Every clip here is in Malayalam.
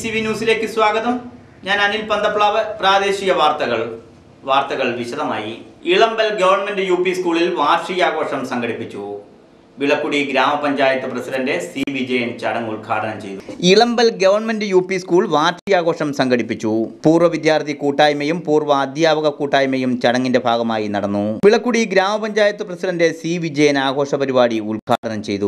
സി വി ന്യൂസിലേക്ക് സ്വാഗതം ഞാൻ അനിൽ പന്തപ്ലാവ് പ്രാദേശിക വാർത്തകൾ വാർത്തകൾ വിശദമായി ഇളമ്പൽ ഗവൺമെന്റ് യു പി സ്കൂളിൽ വാർഷികാഘോഷം സംഘടിപ്പിച്ചു വിളക്കുടി ഗ്രാമപഞ്ചായത്ത് പ്രസിഡന്റ് സി വിജയൻ ചടങ്ങ് ഉദ്ഘാടനം ചെയ്തു Ilampal government U P school വാർഷികാഘോഷം സംഘടിപ്പിച്ചു പൂർവ്വ വിദ്യാർത്ഥി കൂട്ടായ്മയും പൂർവ്വ അധ്യാപക കൂട്ടായ്മയും ചടങ്ങിന്റെ ഭാഗമായി നടന്നു വിളക്കുടി ഗ്രാമപഞ്ചായത്ത് പ്രസിഡന്റ് സി വിജയൻ ആഘോഷ പരിപാടി ഉദ്ഘാടനം ചെയ്തു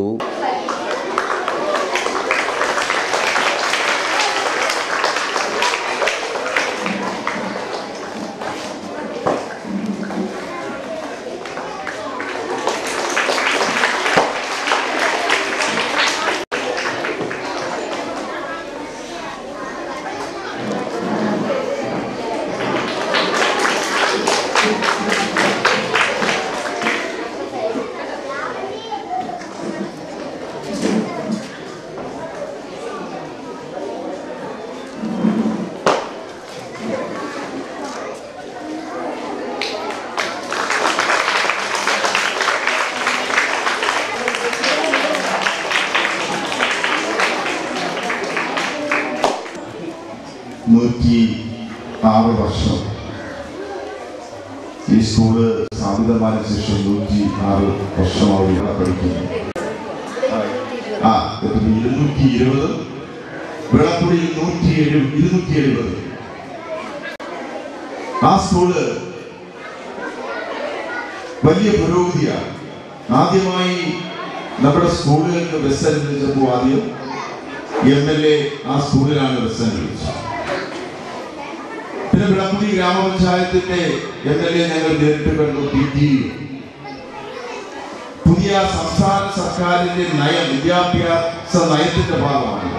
നൂറ്റി ആറ് വർഷം ഈ സ്കൂള് സ്ഥാപിതമായ ശേഷം നൂറ്റി ആറ് വർഷമാവുകയാണ് പഠിക്കുന്നു ആ എത്ര ഇരുന്നൂറ്റി ഇരുപത് വിളക്കുടിയിൽ നൂറ്റി എഴു ഇരുന്നൂറ്റി എഴുപത് ആ സ്കൂള് വലിയ പുരോഗതിയാണ് ആദ്യമായി നമ്മുടെ സ്കൂളുകളിൽ ബസ് അനുവദിച്ചപ്പോൾ ആദ്യം എം എൽ എ ആ സ്കൂളിലാണ് ബസ് അനുവദിച്ചത് പിന്നെ വിളക്കുടി ഗ്രാമപഞ്ചായത്തിന്റെ എം എൽ എ ഞങ്ങൾ നേരിട്ട് കണ്ടു പി ടി പുതിയ സംസ്ഥാന സർക്കാരിന്റെ നയം വിദ്യാഭ്യാസ നയത്തിന്റെ ഭാഗമാണ്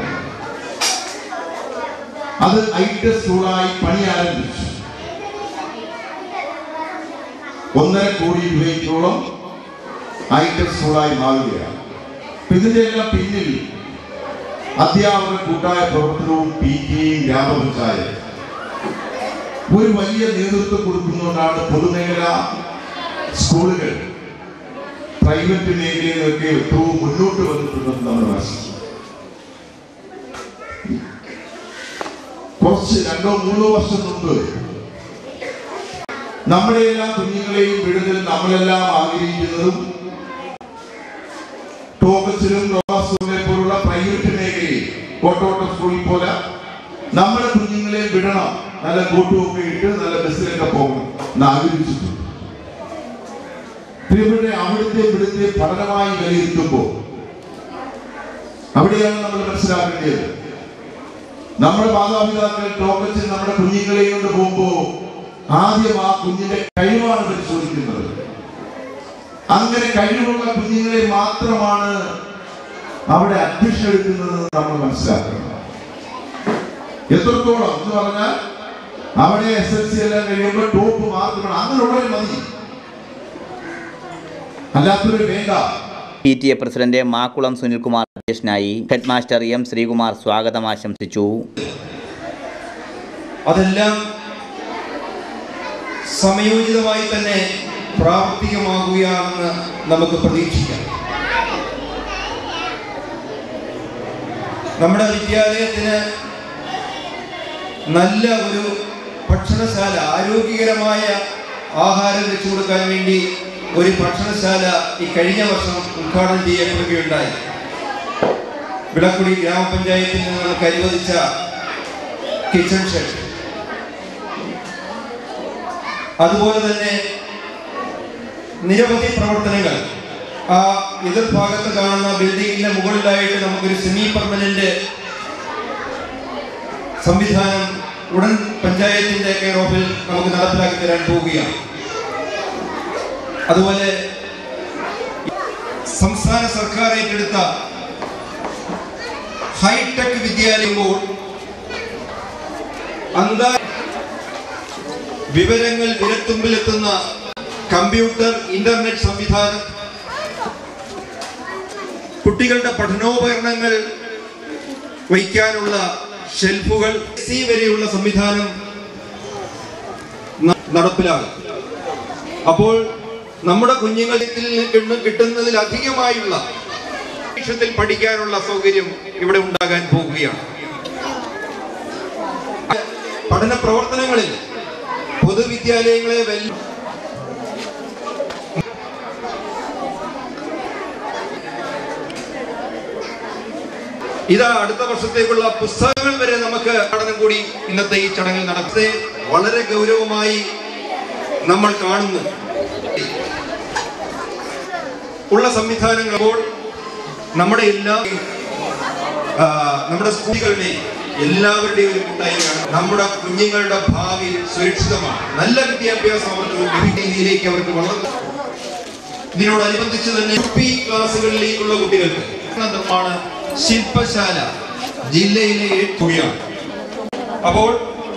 അത് ഐക്യ സ്കൂളായി പണി ആരംഭിച്ചു ഒന്നര കോടി രൂപയ്ക്കോളം ഐക്യ സ്കൂളായി മാറുകയാണ് ഇതിന്റെ എല്ലാം പിന്നിൽ അധ്യാപക കൂട്ടായ പ്രവർത്തനവും പി ടിയും ഗ്രാമപഞ്ചായത്ത് ഒരു വലിയ നേതൃത്വം കൊടുക്കുന്നതുകൊണ്ടാണ് പൊതുമേഖല സ്കൂളുകൾ പ്രൈവറ്റ് മേഖലയിലൊക്കെ ഏറ്റവും മുന്നോട്ട് വന്നിട്ടുണ്ടെന്ന് നമ്മൾ മനസ്സിലാക്കി കുറച്ച് രണ്ടോ മൂന്നോ വർഷം മുമ്പ് നമ്മുടെ എല്ലാ കുഞ്ഞുങ്ങളെയും വിടുതൽ നമ്മളെല്ലാം ആഗ്രഹിക്കുന്നതും ടോക്കസിലും റോമാസ്കൂളിനെ പോലുള്ള പ്രൈവറ്റ് മേഖലയിൽ കോട്ടോട്ട സ്കൂളിൽ പോലെ നമ്മുടെ കുഞ്ഞുങ്ങളെ വിടണം നല്ല കൂട്ടുമൊക്കെ ഇട്ട് നല്ല ബസ്സിലൊക്കെ പോകണം എന്ന് ആഗ്രഹിച്ചിട്ടുണ്ട് പ്രിയപ്പെട്ട അവിടുത്തെ ഇവിടുത്തെ പഠനമായി വിലയിരുത്തുമ്പോൾ അവിടെയാണ് നമ്മൾ മനസ്സിലാക്കേണ്ടത് നമ്മുടെ മാതാപിതാക്കൾ ടോക്കച്ചിൽ നമ്മുടെ കുഞ്ഞുങ്ങളെ കൊണ്ട് പോകുമ്പോൾ ആദ്യം ആ കുഞ്ഞിന്റെ കഴിവാണ് പരിശോധിക്കുന്നത് അങ്ങനെ കഴിവുള്ള കുഞ്ഞുങ്ങളെ മാത്രമാണ് അവിടെ അഡ്മിഷൻ എടുക്കുന്നത് നമ്മൾ മനസ്സിലാക്കണം എത്രത്തോളം എന്ന് പറഞ്ഞാൽ അവിടെ എസ് എൽ സി എല്ലാം കഴിയുമ്പോൾ ടോപ്പ് മാർക്ക് വേണം അങ്ങനെയുള്ളവരെ മതി അല്ലാത്തവര് വേണ്ട P T A president Makkulam Sunilkumar അധ്യക്ഷനായി ഹെഡ് മാസ്റ്റർ എം ശ്രീകുമാർ സ്വാഗതം ആശംസിച്ചു അതെല്ലാം സമയോചിതമായി തന്നെ പ്രാവർത്തികമാകുകയാണെന്ന് നമുക്ക് പ്രതീക്ഷിക്കാം നമ്മുടെ വിദ്യാലയത്തിന് നല്ല ഒരു ഭക്ഷണശാല ആരോഗ്യകരമായ ആഹാരം വെച്ചു കൊടുക്കാൻ വേണ്ടി ഒരു ഭക്ഷണശാല ഈ കഴിഞ്ഞ വർഷം ഉദ്ഘാടനം ചെയ്യപ്പെടുകയുണ്ടായി വിളക്കുടി ഗ്രാമപഞ്ചായത്തിൽ നിന്ന് നമുക്ക് അനുവദിച്ച കിച്ചൺ ഷെഡ് അതുപോലെ തന്നെ നിരവധി പ്രവർത്തനങ്ങൾ ആ എതിർഭാഗത്ത് കാണുന്ന ബിൽഡിങ്ങിന്റെ മുകളിലായിട്ട് നമുക്കൊരു സെമി പെർമനന്റ് സംവിധാനം ഉടൻ പഞ്ചായത്തിന്റെ കെയർ ഓഫിൽ നമുക്ക് നടപ്പിലാക്കി തരാൻ പോവുകയാണ് അതുപോലെ സംസ്ഥാന സർക്കാർ ഏറ്റെടുത്ത ഹൈടെക് വിദ്യാലയം ബോർഡ് അന്താ വിവരങ്ങൾ വിരത്തുമ്പിലെത്തുന്ന കമ്പ്യൂട്ടർ ഇന്റർനെറ്റ് സംവിധാനം കുട്ടികളുടെ പഠനോപകരണങ്ങൾ വയ്ക്കാനുള്ള ഷെൽഫുകൾ സി വരെയുള്ള സംവിധാനം ന- നടപ്പിലാകും അപ്പോൾ നമ്മുടെ കുഞ്ഞുങ്ങളിൽ നിന്ന് കിട്ടുന്നതിലധികമായുള്ള അന്തരീക്ഷത്തിൽ പഠിക്കാനുള്ള സൗകര്യം ഇവിടെ ഉണ്ടാകാൻ പോകുകയാണ് പഠന പ്രവർത്തനങ്ങളിൽ പൊതുവിദ്യാലയങ്ങളെ വെല്ലു ഇതാ അടുത്ത വർഷത്തേക്കുള്ള പുസ്തകങ്ങൾ വരെ നമുക്ക് പഠനം കൂടി ഇന്നത്തെ ഈ ചടങ്ങിൽ നടക്കത്തെ വളരെ ഗൗരവമായി നമ്മൾ കാണുന്നു ഉള്ള സംവിധാനങ്ങൾ അപ്പോൾ നമ്മുടെ എല്ലാ ആ, നമ്മുടെ സ്കൂളുകളുടെയും എല്ലാവരുടെയും ഒരു കൂട്ടായ്മയാണ് നമ്മുടെ കുഞ്ഞുങ്ങളുടെ ഭാവി സുരക്ഷിതമാണ് നല്ല വിദ്യാഭ്യാസം അവർക്ക് ലഭിക്കുന്ന രീതിയിലേക്ക് അവർക്ക് വളർന്നു ഇതിനോടനുബന്ധിച്ച് തന്നെ യു പി ക്ലാസ്സുകളിലേക്കുള്ള കുട്ടികൾക്ക് നിർമ്മാണ ശില്പശാല ജില്ലയിലെ ഏറ്റവും അപ്പോൾ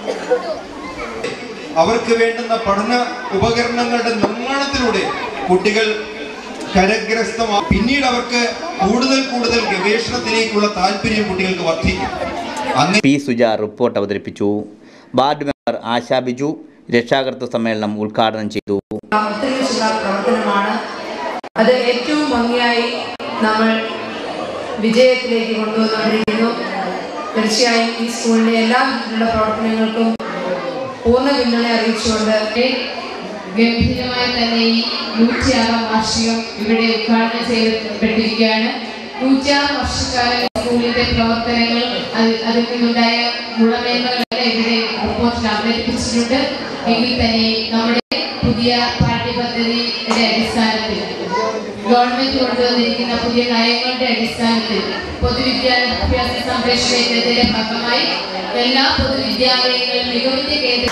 അവർക്ക് വേണ്ടുന്ന പഠന ഉപകരണങ്ങളുടെ നിർമ്മാണത്തിലൂടെ കുട്ടികൾ കരഗ്രസ്തമാ പിന്നീട് അവർക്ക് കൂടുതൽ കൂടുതൽ ഗവേഷണത്തിലേക്കുള്ള താല്പര്യം കുട്ടികൾക്ക് വർദ്ധിക്കും അങ്ങനെ പി സുജ റിപ്പോർട്ട് അവതരിപ്പിച്ചു വാർഡ് മെമ്പർ ആശാ ബിജു രക്ഷാകർതൃ സമ്മേളനം ഉദ്ഘാടനം ചെയ്തു ഒത്തൊരുമിച്ചുള്ള പ്രവർത്തനമാണ് അത് ഏറ്റവും ഭംഗിയായി നമ്മൾ വിജയത്തിലേക്ക് കൊണ്ടുവന്നുകൊണ്ടിരിക്കുന്നു തീർച്ചയായും ഈ സ്കൂളിന്റെ എല്ലാ രീതിയിലുള്ള പ്രവർത്തനങ്ങൾക്കും പൂർണ്ണ പിന്തുണ അറിയിച്ചുകൊണ്ട് ഗംഭീരമായി തന്നെ ഈ നൂറ്റിയാറാം വാർഷികം ഇവിടെ ഉദ്ഘാടനം ചെയ്യപ്പെട്ടിരിക്കുകയാണ് നൂറ്റിയാറ് വർഷക്കാലം സ്കൂളിന്റെ പ്രവർത്തനങ്ങൾ അത് അതിൽ നിന്നുണ്ടായ ഗുണമേന്മകളെല്ലാം ഇവിടെ റിപ്പോർട്ടിൽ അവതരിപ്പിച്ചിട്ടുണ്ട് എങ്കിൽ തന്നെ നമ്മുടെ പുതിയ പാഠ്യപദ്ധതിയുടെ അടിസ്ഥാനത്തിൽ ഗവൺമെന്റ് കൊണ്ടുവന്നിരിക്കുന്ന പുതിയ നയങ്ങളുടെ അടിസ്ഥാനത്തിൽ പൊതുവിദ്യാഭ്യാസ സംരക്ഷണ യജ്ഞത്തിന്റെ ഭാഗമായി എല്ലാ പൊതുവിദ്യാലയങ്ങളിലും മികവിന്റെ കേന്ദ്ര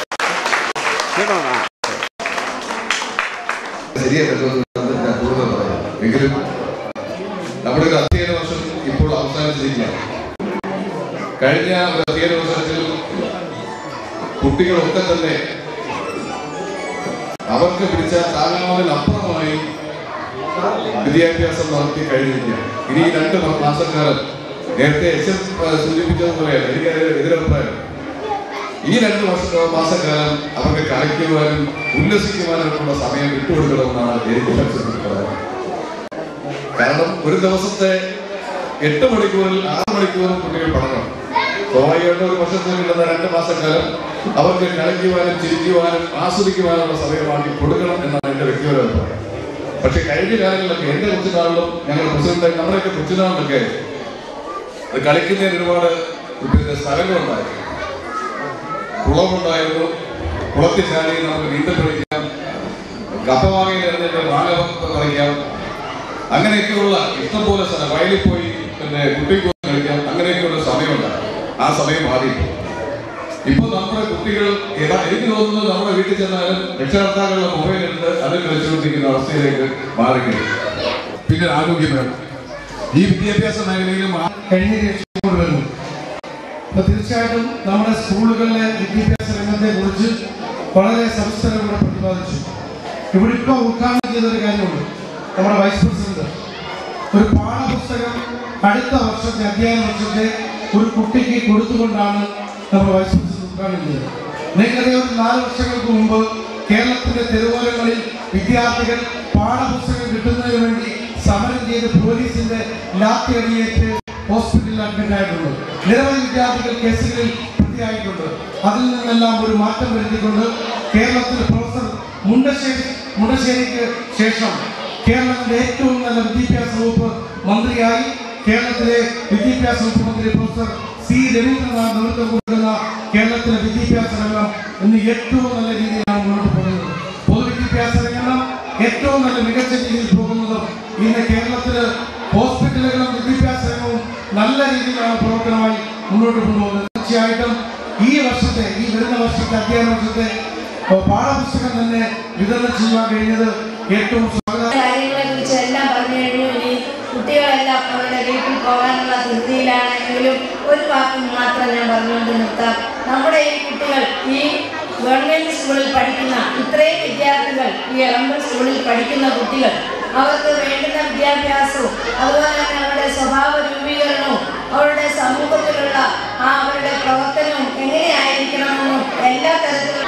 ശരിയല്ലോ ഞാൻ കൂടുതൽ പറയാം എങ്കിലും നമ്മുടെ ഒരു അധ്യയന വർഷം ഇപ്പോൾ അവസാനിച്ചിരിക്കുകയാണ് കഴിഞ്ഞ ഒരു അധ്യയന വർഷത്തിൽ കുട്ടികളൊക്കെ തന്നെ അവർക്ക് പിടിച്ച താങ്ങാവിനപ്പുറമായി വിദ്യാഭ്യാസം നടത്തി കഴിഞ്ഞിരിക്കുകയാണ് ഇനി ഈ രണ്ട് മാസക്കാലം നേരത്തെ എച്ച് എം സൂചിപ്പിച്ചതുപോലെയാണ് എനിക്ക് എതിരഭിപ്രായം ഈ രണ്ട് വർഷ മാസക്കാലം അവർക്ക് കളിക്കുവാനും ഉല്ലസിക്കുവാനും സമയം വിട്ടുകൊടുക്കണമെന്നാണ് എനിക്ക് മനസ്സിലാക്കി പറയാൻ കാരണം ഒരു ദിവസത്തെ എട്ട് മണിക്കൂറിൽ ആറ് മണിക്കൂറും കുട്ടികൾ പഠനം സ്വാഭാവികമായിട്ടും ഒരു വർഷത്തിൽ കിട്ടുന്ന രണ്ട് മാസക്കാലം അവർക്ക് കളിക്കുവാനും ചിരിക്കുവാനും ആസ്വദിക്കുവാനുള്ള സമയമാക്കി കൊടുക്കണം എന്നാണ് എന്റെ വ്യക്തിപര അഭിപ്രായം പക്ഷെ കഴിഞ്ഞ കാലങ്ങളിലൊക്കെ എന്റെ കൊച്ചുനാളിലും ഞങ്ങൾ പ്രസിഡന്റ് നമ്മുടെയൊക്കെ കൊച്ചുനാളിലൊക്കെ അത് കളിക്കുന്നതിന് ഒരുപാട് പിന്നെ സ്ഥലങ്ങളുണ്ടായിരുന്നു കുളമുണ്ടായിരുന്നു കുളത്തിൽ ചാടി നമുക്ക് നീന്തൽ പഠിക്കാം കപ്പവാങ്ങയിൽ എറിഞ്ഞിട്ട് മാങ്ങ പറിക്കാം അങ്ങനെയൊക്കെയുള്ള ഇഷ്ടംപോലെ സ്ഥലം വയലിൽ പോയി പിന്നെ കുട്ടിക്ക് കളിക്കാം അങ്ങനെയൊക്കെയുള്ള സമയമുണ്ട് ആ സമയം മാറി ഇപ്പൊ നമ്മുടെ കുട്ടികൾ ഏതാ എനിക്ക് തോന്നുന്നത് നമ്മുടെ വീട്ടിൽ ചെന്നാലും രക്ഷകർത്താക്കളുടെ മൊബൈൽ എടുത്ത് അതിൽ കളിച്ചുകൊണ്ടിരിക്കുന്ന അവസ്ഥയിലേക്ക് മാറുകയാണ് പിന്നെ ആരോഗ്യമേഖല ഈ വിദ്യാഭ്യാസ മേഖലയിലും ആ- കഴിഞ്ഞ വരുന്നു അപ്പൊ തീർച്ചയായിട്ടും നമ്മുടെ സ്കൂളുകളിലെ വിദ്യാഭ്യാസ രംഗത്തെ കുറിച്ച് വളരെ സവിസ്തരം ഇവിടെ പ്രതിപാദിച്ചു ഇവിടെ ഇപ്പോൾ ഉദ്ഘാടനം ചെയ്തൊരു കാര്യമുണ്ട് നമ്മുടെ വൈസ് പ്രസിഡന്റ് ഒരു പാഠപുസ്തകം അടുത്ത വർഷത്തെ അധ്യയന വർഷത്തെ ഒരു കുട്ടിക്ക് കൊടുത്തുകൊണ്ടാണ് നമ്മുടെ വൈസ് പ്രസിഡന്റ് ഉദ്ഘാടനം ചെയ്തത് നിങ്ങൾക്കറിയാം ഒരു നാല് വർഷങ്ങൾക്ക് മുമ്പ് കേരളത്തിന്റെ തെരുവോരങ്ങളിൽ വിദ്യാർത്ഥികൾ പാഠപുസ്തകം കിട്ടുന്നതിന് വേണ്ടി സമരം ചെയ്ത് പോലീസിന്റെ ലാത്തിയടിയേറ്റ് ഹോസ്പിറ്റലിൽ അഡ്മിറ്റ് ആയിട്ടുണ്ട് നിരവധി വിദ്യാർത്ഥികൾ കേസുകളിൽ പ്രതിയായിട്ടുണ്ട് അതിൽ നിന്നെല്ലാം ഒരു മാറ്റം വരുത്തിക്കൊണ്ട് കേരളത്തിൽ പ്രൊഫസർ മുണ്ടശ്ശേരി മുണ്ടശ്ശേരിക്ക് ശേഷം കേരളത്തിന്റെ ഏറ്റവും നല്ല വിദ്യാഭ്യാസ വകുപ്പ് മന്ത്രിയായി കേരളത്തിലെ വിദ്യാഭ്യാസ വകുപ്പ് മന്ത്രി പ്രൊഫസർ സി രവീന്ദ്രനാഥ് നേതൃത്വം കൊടുക്കുന്ന കേരളത്തിലെ വിദ്യാഭ്യാസ രംഗം ഇന്ന് ഏറ്റവും നല്ല രീതിയിലാണ് മുന്നോട്ട് പോകുന്നത് പൊതുവിദ്യാഭ്യാസ രംഗം ഏറ്റവും നല്ല മികച്ച രീതിയിൽ പോകുന്നതും ഇന്ന് കേരളത്തില് ഹോസ്പിറ്റലുകളും വിദ്യാഭ്യാസ രംഗവും നല്ല രീതിയിലാണ് പ്രവർത്തനമായി മുന്നോട്ട് കൊണ്ടുപോകുന്നത് തീർച്ചയായിട്ടും ഈ വർഷത്തെ ഈ വരുന്ന വർഷത്തെ അധ്യയന വർഷത്തെ ഏഹ്, പാഠപുസ്തകം തന്നെ വിതരണം ചെയ്യുവാൻ കഴിഞ്ഞത് ഏറ്റവും സ്വാഗത കാര്യങ്ങളെ കുറിച്ച് എല്ലാം പറഞ്ഞു കഴിഞ്ഞു ഇനി കുട്ടികളെല്ലാം അവരുടെ വീട്ടിൽ പോകാനുള്ള ധൃതിയിലാണെങ്കിലും ഒരു വാക്ക് മാത്രം ഞാൻ പറഞ്ഞുകൊണ്ട് നിർത്താം നമ്മുടെ ഈ കുട്ടികൾ ഈ ഗവൺമെന്റ് സ്കൂളിൽ പഠിക്കുന്ന ഇത്രയും വിദ്യാർത്ഥികൾ ഈ എളമ്പൽ സ്കൂളിൽ പഠിക്കുന്ന കുട്ടികൾ അവർക്ക് വേണ്ടുന്ന വിദ്യാഭ്യാസവും അതുപോലെ തന്നെ അവരുടെ സ്വഭാവ രൂപീകരണവും അവരുടെ സമൂഹത്തിലുള്ള ആ അവരുടെ പ്രവർത്തനവും എങ്ങനെയായിരിക്കണമെന്നും എല്ലാ തരത്തിലും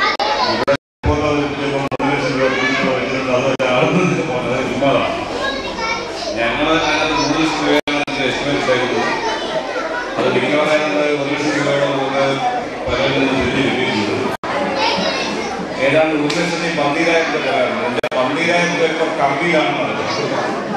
ഞങ്ങള് അതിനകത്ത് മൂന്ന് ലക്ഷം രൂപയാണ് എസ്റ്റിമേറ്റ് ആയിരുന്നു അത് ഡിഗ്രി പറയാനുള്ള ഒരു ലക്ഷം രൂപയോളം നമുക്ക് പലരിൽ നിന്ന് തിരിഞ്ഞ് കിട്ടിയിട്ടുണ്ട്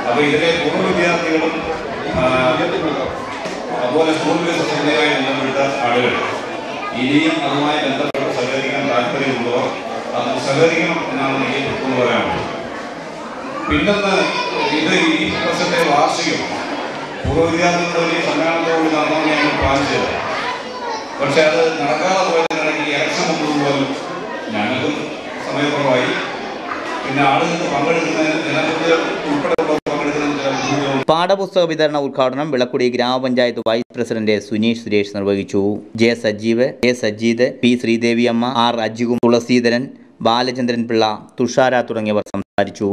അപ്പോൾ ഇതിലെ പൂർവ്വ വിദ്യാർത്ഥികളും ആ, അതുപോലെ സ്കൂൾ വികസന സമിതിയുമായി ബന്ധപ്പെട്ട ആളുകൾ ഇനിയും അതുമായി ബന്ധപ്പെട്ട് സഹകരിക്കാൻ താല്പര്യമുള്ളവർ അത് സഹകരിക്കണം എന്നാണ് എനിക്ക് ഇപ്പോൾ പറയാനുള്ളത് പിന്നൊന്ന് ഇത് ഈ വർഷത്തെ വാർഷികം പൂർവ്വ വിദ്യാർത്ഥികളുടെ വലിയ സമ്മേളനത്തോട് നടന്നതാണ് ഞങ്ങൾ പ്ലാൻ ചെയ്തത് പക്ഷെ അത് നടക്കാതെ പോയതിനിടയ്ക്ക് ഇലക്ഷൻ വന്നതുപോലും ഞങ്ങൾക്കും സമയക്കുറവായി പിന്നെ ആളുകൾക്ക് പങ്കെടുക്കുന്നതിന് ജനപ്രതിനിധികൾ ഉൾപ്പെടെയുള്ളവർ പങ്കെടുക്കുന്നതിന് ചില ബുദ്ധിമുട്ടുകൾ പാഠപുസ്തക വിതരണ ഉദ്ഘാടനം വിളക്കുടി ഗ്രാമപഞ്ചായത്ത് വൈസ് പ്രസിഡന്റ് സുനീഷ് സുരേഷ് നിർവഹിച്ചു J Sajeev A Sajeed P Sreedeviyamma R അജികും തുളസീധരൻ ബാലചന്ദ്രൻ പിള്ള തുഷാര തുടങ്ങിയവർ സംസാരിച്ചു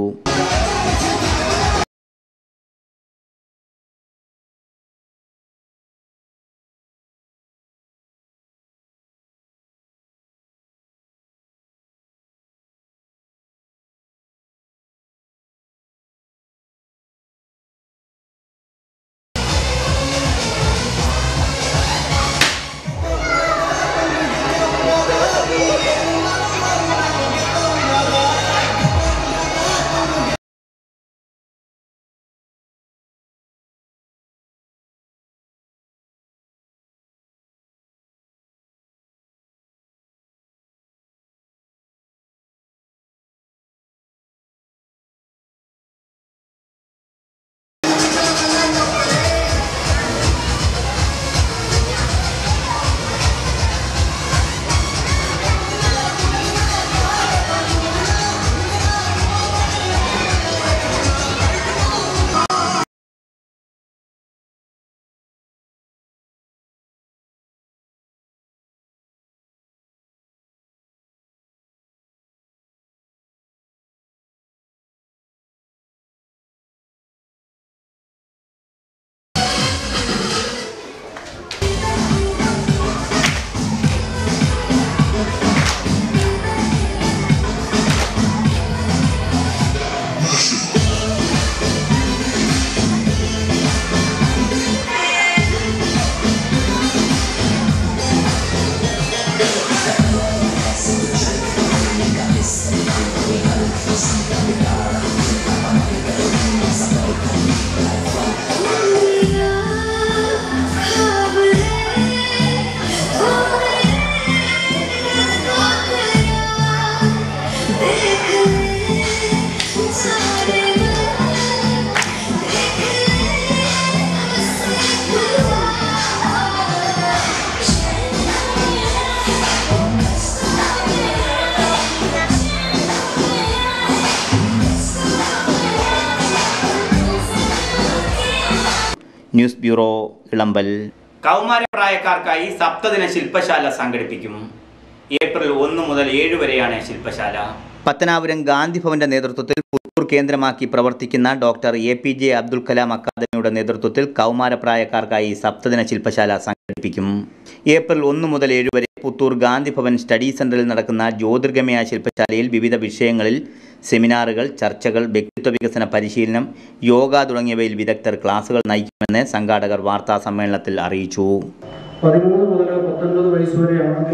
ന്യൂസ് ബ്യൂറോ ഇളമ്പൽ കൗമാര പ്രായക്കാർക്കായി സപ്തദിന ശില്പശാല സംഘടിപ്പിക്കും ഏപ്രിൽ ഒന്ന് മുതൽ ഏഴ് വരെയാണ് ശില്പശാല പത്തനാപുരം ഗാന്ധി ഭവന്റെ നേതൃത്വത്തിൽ പുത്തൂർ കേന്ദ്രമാക്കി പ്രവർത്തിക്കുന്ന doctor A P J Abdul Kalam അക്കാദമിയുടെ നേതൃത്വത്തിൽ കൗമാരപ്രായക്കാർക്കായി സപ്തദിന ശില്പശാല സംഘടിപ്പിക്കും ഏപ്രിൽ ഒന്ന് മുതൽ ഏഴ് വരെ പുത്തൂർ ഗാന്ധി ഭവൻ സ്റ്റഡി സെന്ററിൽ നടക്കുന്ന ജ്യോതിർഗമയ ശില്പശാലയിൽ വിവിധ വിഷയങ്ങളിൽ സെമിനാറുകൾ ചർച്ചകൾ വ്യക്തിത്വ വികസന പരിശീലനം യോഗ തുടങ്ങിയവയിൽ വിദഗ്ധർ ക്ലാസുകൾ നയിക്കുമെന്ന് സംഘാടകർ വാർത്താ സമ്മേളനത്തിൽ അറിയിച്ചു പതിമൂന്ന് മുതൽ പത്തൊൻപത് വയസ്സ് വരെയാണെങ്കിൽ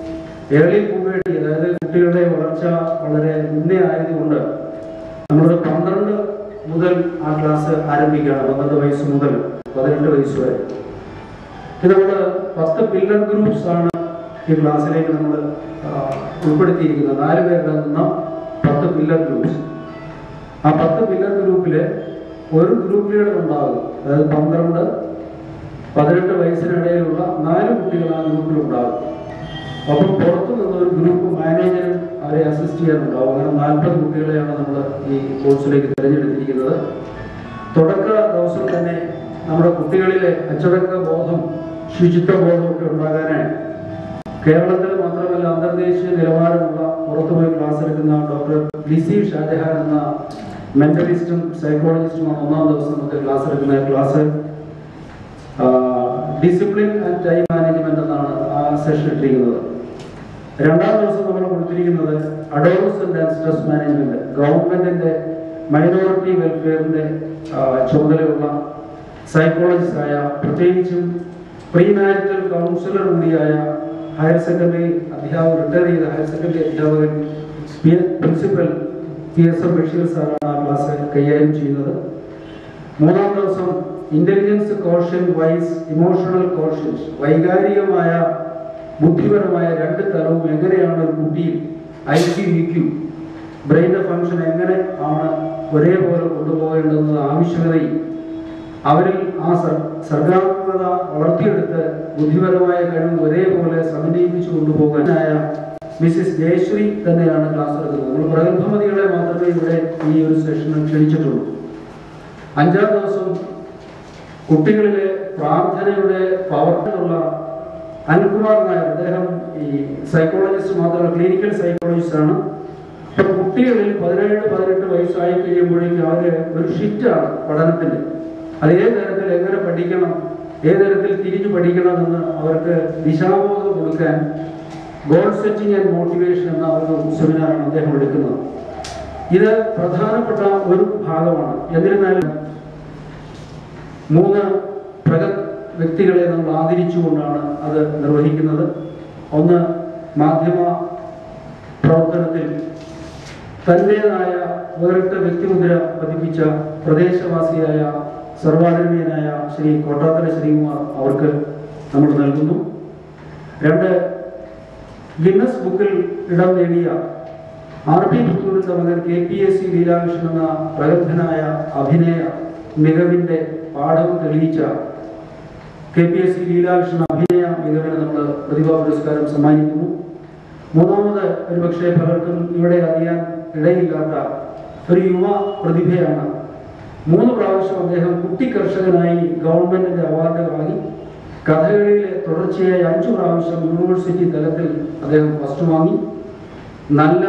ഏർലി പുബേർട്ടി അതായത് കുട്ടികളുടെ വളർച്ച വളരെ മുന്നേ ആയതുകൊണ്ട് നമ്മൾ പന്ത്രണ്ട് മുതൽ ആ ക്ലാസ് ആരംഭിക്കുകയാണ് പന്ത്രണ്ട് വയസ്സ് മുതൽ പതിനെട്ട് വയസ്സ് വരെ ഇത് നമ്മൾ പത്ത് പില്ലർ ഗ്രൂപ്പ്സ് ആണ് ഈ ക്ലാസ്സിലേക്ക് നമ്മൾ ഉൾപ്പെടുത്തിയിരിക്കുന്നത് നാല് പേരടങ്ങുന്ന പത്ത് പില്ലർ ഗ്രൂപ്പ്സ് ആ പത്ത് പില്ലർ ഗ്രൂപ്പില് ഒരു ഗ്രൂപ്പ് ലീഡർ ഉണ്ടാകും അതായത് പന്ത്രണ്ട് പതിനെട്ട് വയസ്സിനിടയിലുള്ള നാല് കുട്ടികൾ ആ ഗ്രൂപ്പിൽ ഉണ്ടാകും അപ്പം പുറത്തു നിന്ന് ഒരു ഗ്രൂപ്പ് മാനേജരും അവരെ അസിസ്റ്റ് ചെയ്യാനുണ്ടാവും അങ്ങനെ നാൽപ്പത് കുട്ടികളെയാണ് നമ്മൾ ഈ കോഴ്സിലേക്ക് തിരഞ്ഞെടുത്തിരിക്കുന്നത് തുടക്ക ദിവസം തന്നെ നമ്മുടെ കുട്ടികളിലെ അച്ചടക്ക ബോധം ശുചിത്വ ബോധമൊക്കെ ഉണ്ടാകാനായി കേരളത്തിൽ മാത്രമല്ല അന്തർദേശീയ നിലവാരമുള്ള പുറത്തുപോയി ക്ലാസ് എടുക്കുന്ന ഡോക്ടർ ലിസി ഷാജഹാൻ എന്ന മെന്റലിസ്റ്റും സൈക്കോളജിസ്റ്റുമാണ് ഒന്നാം ദിവസം നമുക്ക് ക്ലാസ് എടുക്കുന്ന class discipline and time management എന്നാണ് ആ സെഷൻ ഇട്ടിരിക്കുന്നത് രണ്ടാം ദിവസം നമ്മൾ കൊടുത്തിരിക്കുന്നത് അഡോളസെന്റ് ആൻഡ് സ്ട്രെസ് മാനേജ്മെന്റ് ഗവൺമെന്റിന്റെ മൈനോറിറ്റി വെൽഫെയറിന്റെ ആ, ചുമതലയുള്ള സൈക്കോളജിസ്റ്റ് ആയ പ്രത്യേകിച്ചും പ്രീ മാരിറ്റൽ കൗൺസിലർ കൂടിയായ ഹയർ സെക്കൻഡറി അധ്യാപകൻ റിട്ടയർ ചെയ്ത ഹയർ സെക്കൻഡറി അധ്യാപകൻ principal P S M Basheer സാറാണ് ആ ക്ലാസ് കൈകാര്യം ചെയ്യുന്നത് മൂന്നാം ദിവസം intelligence quotient wise emotional quotients വൈകാരികമായ ബുദ്ധിപരമായ രണ്ട് തലവും എങ്ങനെയാണ് ഒരു കുട്ടിയിൽ I Q E Q ബ്രെയിൻ്റെ function എങ്ങനെ ആണ് ഒരേപോലെ കൊണ്ടുപോകേണ്ടുന്നത് ആവശ്യകതയും അവരിൽ ആ സർ- സർഗാത്മകത വളർത്തിയെടുത്ത് ബുദ്ധിപരമായ കഴിവ് ഒരേപോലെ സമന്വയിപ്പിച്ചു കൊണ്ടുപോകാനായ മിസ്സിസ് ജയശ്രീ തന്നെയാണ് ക്ലാസ് എടുക്കുന്നത് നമ്മൾ പ്രഗത്ഭമതികളെ മാത്രമേ ഇവിടെ ഈ ഒരു സെഷനിൽ ക്ഷണിച്ചിട്ടുള്ളൂ അഞ്ചാം ദിവസം കുട്ടികളിലെ പ്രാർത്ഥനയുടെ പവർത്തിലുള്ള അനിൽകുമാർ നായർ അദ്ദേഹം ഈ സൈക്കോളജിസ്റ്റ് മാത്രമല്ല ക്ലിനിക്കൽ സൈക്കോളജിസ്റ്റ് ആണ് അപ്പൊ കുട്ടികളിൽ പതിനേഴ് പതിനെട്ട് വയസ്സായി കഴിയുമ്പോഴേക്കും അവര് ഒരു ഷിഫ്റ്റാണ് പഠനത്തിന്റെ അത് ഏത് തരത്തിൽ എങ്ങനെ പഠിക്കണം ഏത് തരത്തിൽ തിരിഞ്ഞു പഠിക്കണമെന്ന് അവർക്ക് ദിശാബോധം കൊടുക്കാൻ ഗോൾ സെറ്റിംഗ് ആൻഡ് മോട്ടിവേഷൻ എന്ന ഒരു സെമിനാറാണ് അദ്ദേഹം എടുക്കുന്നത് ഇത് പ്രധാനപ്പെട്ട ഒരു ഭാഗമാണ് എന്നിരുന്നാലും മൂന്ന് പ്രഗത് വ്യക്തികളെ നമ്മൾ ആദരിച്ചുകൊണ്ടാണ് അത് നിർവഹിക്കുന്നത് ഒന്ന് മാധ്യമ പ്രവർത്തനത്തിൽ തൻ്റെതായ വേറിട്ട വ്യക്തിമുദ്ര പതിപ്പിച്ച പ്രദേശവാസിയായ സർവാദരണീയനായ ശ്രീ കോട്ടാത്തല ശ്രീകുമാർ അവർക്ക് നമ്മൾ നൽകുന്നു രണ്ട് ഗിന്നസ് ബുക്കിൽ ഇടം നേടിയ ആർ പി പുത്തൂരിന്റെ മകൻ K P S C Leelakrishnan എന്ന പ്രഗത്ഭനായ അഭിനയ മികവിന്റെ പാഠം തെളിയിച്ച K P S C Leelakrishnan അഭിനയ മികവിന് നമ്മൾ പ്രതിഭാ പുരസ്കാരം സമ്മാനിക്കുന്നു മൂന്നാമത് ഒരു പക്ഷേ പലർക്കും ഇവിടെ അറിയാൻ ഇടയില്ലാത്ത ഒരു യുവ പ്രതിഭയാണ് മൂന്ന് പ്രാവശ്യം അദ്ദേഹം കുട്ടി കർഷകനായി ഗവൺമെന്റിന്റെ അവാർഡ് വാങ്ങി കഥകളിയിലെ തുടർച്ചയായി അഞ്ചു പ്രാവശ്യം യൂണിവേഴ്സിറ്റി തലത്തിൽ അദ്ദേഹം ഫസ്റ്റ് വാങ്ങി നല്ല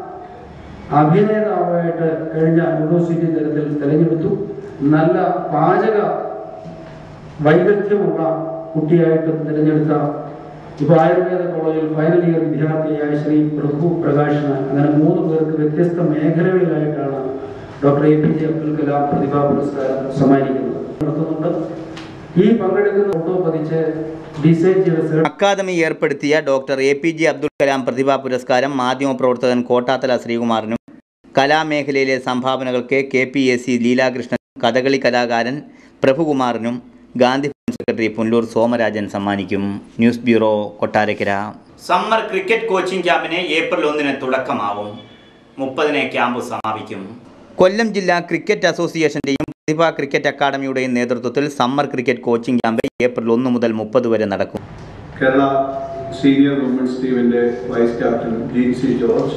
അഭിനേതാവായിട്ട് കഴിഞ്ഞ യൂണിവേഴ്സിറ്റി തലത്തിൽ തിരഞ്ഞെടുത്തു നല്ല പാചക വൈദഗ്ധ്യമുള്ള കുട്ടിയായിട്ടും തിരഞ്ഞെടുത്ത ഇപ്പോൾ ആയുർവേദ കോളേജിൽ ഫൈനൽ ഇയർ വിദ്യാർത്ഥിയായ ശ്രീ പ്രഭു പ്രകാശന് അങ്ങനെ മൂന്ന് പേർക്ക് വ്യത്യസ്ത മേഖലകളിലായിട്ടാണ് doctor A P J Abdul Kalam പ്രതിഭാ പുരസ്കാരം സമ്മാനിക്കുന്നത് നടത്തുന്നുണ്ട് ഈ പങ്കെടുക്കുന്ന ഫോട്ടോ പതിച്ച് ഡിസൈൻ ചെയ്ത സേർട്ട് അക്കാദമി ഏർപ്പെടുത്തിയ doctor A P J Abdul Kalam പ്രതിഭാ പുരസ്കാരം മാധ്യമപ്രവർത്തകൻ കോട്ടാത്തല ശ്രീകുമാറിനും കലാമേഖലയിലെ സംഭാവനകൾക്ക് കെ പി എസ് സി ലീലാകൃഷ്ണനും കഥകളി കലാകാരൻ പ്രഭുകുമാറിനും ഗാന്ധി ഭവൻ സെക്രട്ടറി പുല്ലൂർ സോമരാജൻ സമ്മാനിക്കും news bureau Kottarakkara summer cricket coaching ക്യാമ്പിന് ഏപ്രിൽ ഒന്നിന് തുടക്കമാവും മുപ്പതിന് ക്യാമ്പ് സമാപിക്കും കൊല്ലം ജില്ലാ ക്രിക്കറ്റ് അസോസിയേഷന്റെയും പ്രതിഭ ക്രിക്കറ്റ് അക്കാദമിയുടെയും നേതൃത്വത്തിൽ summer cricket coaching camp April ഒന്ന് മുതൽ മുപ്പത് വരെ നടക്കും കേരള സീനിയർ വുമൻസ് ടീമിന്റെ vice captain Jincy George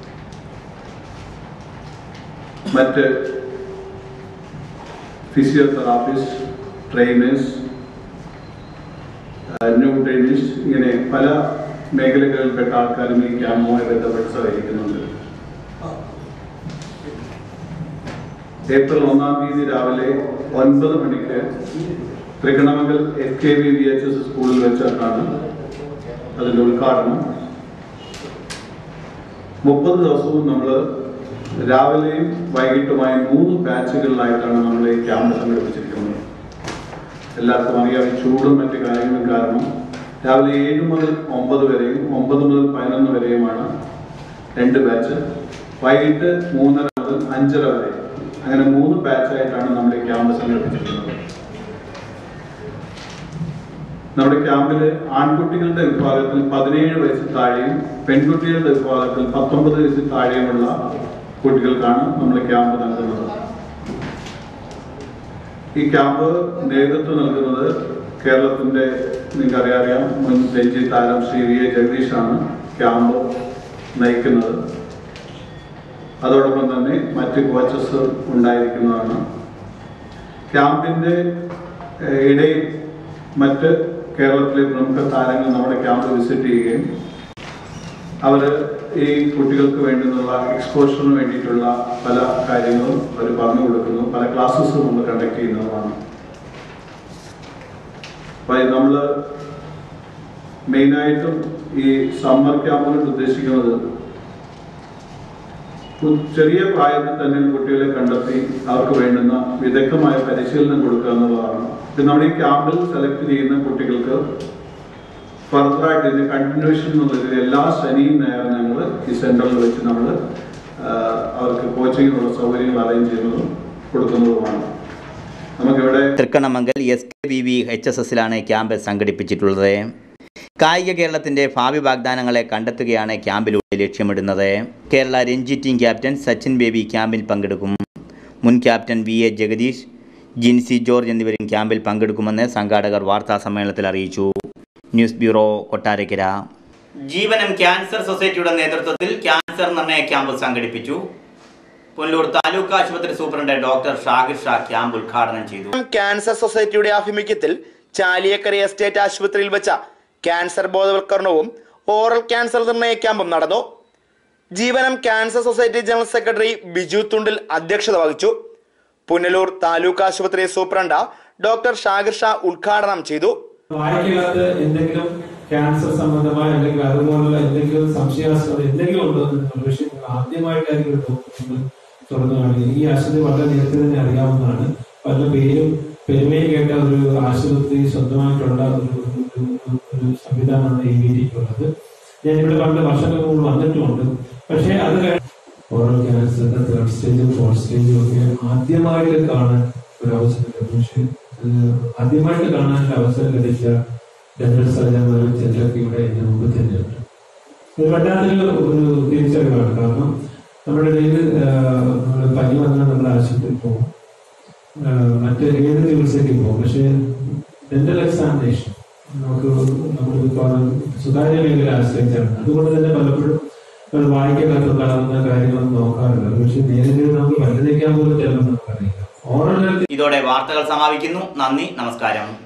മറ്റ് ഫിസിയോതെറാപ്പിസ്റ്റ് ട്രെയിനേഴ്സ് ന്യൂട്രീനിസ്റ്റ് ഇങ്ങനെ പല മേഖലകളിൽപ്പെട്ട ആൾക്കാരും ഈ ക്യാമ്പുമായി ബന്ധപ്പെട്ട് സഹകരിക്കുന്നുണ്ട് ഏപ്രിൽ ഒന്നാം തീയതി രാവിലെ ഒൻപത് മണിക്ക് Thrikkannamangal F K V V H S സ്കൂളിൽ വെച്ചിട്ടാണ് അതിൻ്റെ ഉദ്ഘാടനം മുപ്പത് ദിവസവും നമ്മൾ രാവിലെയും വൈകിട്ടുമായി മൂന്ന് ബാച്ചുകളിലായിട്ടാണ് നമ്മൾ ഈ ക്യാമ്പ് സംഘടിപ്പിച്ചിരിക്കുന്നത് എല്ലാവർക്കും അറിയാം ഈ ചൂടും മറ്റു കാര്യങ്ങളും കാരണം രാവിലെ ഏഴ് മുതൽ ഒമ്പത് വരെയും ഒമ്പത് മുതൽ പതിനൊന്ന് വരെയുമാണ് രണ്ട് ബാച്ച് വൈകിട്ട് മൂന്നര മുതൽ അഞ്ചര വരെ അങ്ങനെ മൂന്ന് ബാച്ചായിട്ടാണ് നമ്മൾ ഈ ക്യാമ്പ് സംഘടിപ്പിച്ചിരിക്കുന്നത് നമ്മുടെ ക്യാമ്പിൽ ആൺകുട്ടികളുടെ വിഭാഗത്തിൽ പതിനേഴ് വയസ്സിൽ താഴെയും പെൺകുട്ടികളുടെ വിഭാഗത്തിൽ പത്തൊമ്പത് വയസ്സിൽ താഴെയുമുള്ള കുട്ടികൾക്കാണ് നമ്മൾ ക്യാമ്പ് നൽകുന്നത് ഈ ക്യാമ്പ് നേതൃത്വം നൽകുന്നത് കേരളത്തിന്റെ നിങ്ങൾക്ക് അറിയാം മുൻ രഞ്ജി താരം ശ്രീ വി എ ജഗദീഷാണ് ക്യാമ്പ് നയിക്കുന്നത് അതോടൊപ്പം തന്നെ മറ്റ് കോച്ചസ് ഉണ്ടായിരിക്കുന്നതാണ് ക്യാമ്പിന്റെ ഏഹ്, ഇടയിൽ മറ്റ് കേരളത്തിലെ പ്രമുഖ താരങ്ങൾ നമ്മുടെ ക്യാമ്പ് വിസിറ്റ് ചെയ്യുകയും അവർ ഈ കുട്ടികൾക്ക് വേണ്ടുന്നുള്ള എക്സ്പോഷറിന് വേണ്ടിയിട്ടുള്ള പല കാര്യങ്ങളും അവർ പറഞ്ഞു കൊടുക്കുന്നു പല ക്ലാസ്സസും നമ്മൾ കണ്ടക്ട് ചെയ്യുന്നതുമാണ് അപ്പോൾ നമ്മൾ മെയിനായിട്ടും ഈ സമ്മർ ക്യാമ്പുകൊണ്ട് ഉദ്ദേശിക്കുന്നത് കു- ചെറിയ പ്രായത്തിൽ തന്നെ കുട്ടികളെ കണ്ടെത്തി അവർക്ക് വേണ്ടുന്ന വിദഗ്ധമായ പരിശീലനം കൊടുക്കുക എന്നുള്ളതാണ് ഇത് നമ്മുടെ ഈ ക്യാമ്പിൽ സെലക്ട് ചെയ്യുന്ന കുട്ടികൾക്ക് ഫർദറായിട്ട് ഇതിന്റെ കണ്ടിന്യൂഷൻ എന്നുള്ളതിൽ എല്ലാ ശനിയും നേരം ഞങ്ങൾ ഈ സെന്ററിൽ വെച്ച് നമ്മൾ അവർക്ക് കോച്ചിങ്ങിനുള്ള സൗകര്യങ്ങൾ അറേഞ്ച് ചെയ്യുന്നതും കൊടുക്കുന്നതുമാണ് Thrikkannamangal S K V V H S എസിലാണ് ക്യാമ്പ് സംഘടിപ്പിച്ചിട്ടുള്ളത് കായിക കേരളത്തിന്റെ ഭാവി വാഗ്ദാനങ്ങളെ കണ്ടെത്തുകയാണ് ക്യാമ്പിലൂടെ ലക്ഷ്യമിടുന്നത് കേരള രഞ്ജി ടീം ക്യാപ്റ്റൻ സച്ചിൻ ബേബി ക്യാമ്പിൽ പങ്കെടുക്കും മുൻ captain V A Jagadeesh Jincy George എന്നിവരും ക്യാമ്പിൽ പങ്കെടുക്കുമെന്ന് സംഘാടകർ വാർത്താ സമ്മേളനത്തിൽ അറിയിച്ചു news bureau Kottarakkara Jeevanam cancer സൊസൈറ്റിയുടെ നേതൃത്വത്തിൽ ക്യാൻസർ നിർണയ ക്യാമ്പ് സംഘടിപ്പിച്ചു പുനലൂർ താലൂക്ക് ആശുപത്രി superintendent doctor Shahir Shah camp ഉദ്ഘാടനം ചെയ്തു ക്യാൻസർ സൊസൈറ്റിയുടെ ആഭിമുഖ്യത്തിൽ ചാലിയക്കര എസ്റ്റേറ്റ് ആശുപത്രിയിൽ വെച്ച ക്യാൻസർ ബോധവൽക്കരണവും ഓറൽ ക്യാൻസർ നിർണയ ക്യാമ്പും നടന്നു Jeevanam cancer society general secretary Biju Thundil അധ്യക്ഷത വഹിച്ചു പുനലൂർ താലൂക്ക് ആശുപത്രി സൂപ്രണ്ട് ഡോക്ടർ ഷാഹിർ ഷാ ഉദ്ഘാടനം ചെയ്തു വായിക്കകത്ത് എന്തെങ്കിലും ക്യാൻസർ സംബന്ധമായ അല്ലെങ്കിൽ അതുപോലുള്ള എന്തെങ്കിലും സംശയാസ്പദം എന്തെങ്കിലും ഉണ്ടോ എന്ന് നിങ്ങൾ പക്ഷേ നിങ്ങൾ ആദ്യമായിട്ടായിരിക്കും ഒരു ഡോക്ടർ തുറന്നു കാണിക്കുന്നത് ഈ ആശുപത്രി വളരെ നേരത്തെ തന്നെ അറിയാവുന്നതാണ് പല പേരും പെരുമയും കേട്ട ഒരു ആശുപത്രി സ്വന്തമായിട്ടുള്ള ഒരു ഒരു- ഒരു- ഒരു സംവിധാനമാണ് എ വി ടിക്കുള്ളത് ഞാൻ ഇവിടെ പണ്ട് വർഷങ്ങൾക്ക് മുമ്പ് വന്നിട്ടുമുണ്ട് പക്ഷേ അത് കഴിഞ്ഞ് ഓരോ ക്യാൻസറിന്റെ തേർഡ് സ്റ്റേജും ഫോർത്ത് സ്റ്റേജും ഒക്കെ ആദ്യമായിട്ട് കാണാൻ ഒരു അവസരം ലഭിച്ചു പക്ഷേ അത് ആദ്യമായിട്ട് കാണാൻ ഒരു അവസരം ലഭിച്ച ഡെന്റൽ സർജന്മാരും ചിലരൊക്കെ ഇവിടെ എന്റെ മുമ്പ് തന്നെയുണ്ട് ഇത് വല്ലാത്തൊരു ഒരു തിരിച്ചറിവാണ് കാരണം നമ്മുടെ ഇടയിൽ നമ്മൾ പനി വന്നാൽ നമ്മൾ ആശുപത്രിയിൽ പോകും ആ, മറ്റ് ഏത് ചികിത്സയ്ക്ക് പോകും പക്ഷേ ഡെന്റൽ എക്സാമിനേഷൻ നമുക്ക് നമ്മൾ സ്വകാര്യ മേഖല ആശ്രയിച്ചാണ് അതുകൊണ്ട് തന്നെ പലപ്പോഴും നമ്മൾ വായിക്കകത്തുണ്ടാകുന്ന കാര്യങ്ങളൊന്നും നോക്കാറില്ല പക്ഷെ നേരിട്ട് നമുക്ക് പരിഗണിക്കാൻ പോലും ചിലപ്പോൾ നമുക്കറിയില്ല ഓറൽ ഇതോടെ വാർത്തകൾ സമാപിക്കുന്നു നന്ദി നമസ്കാരം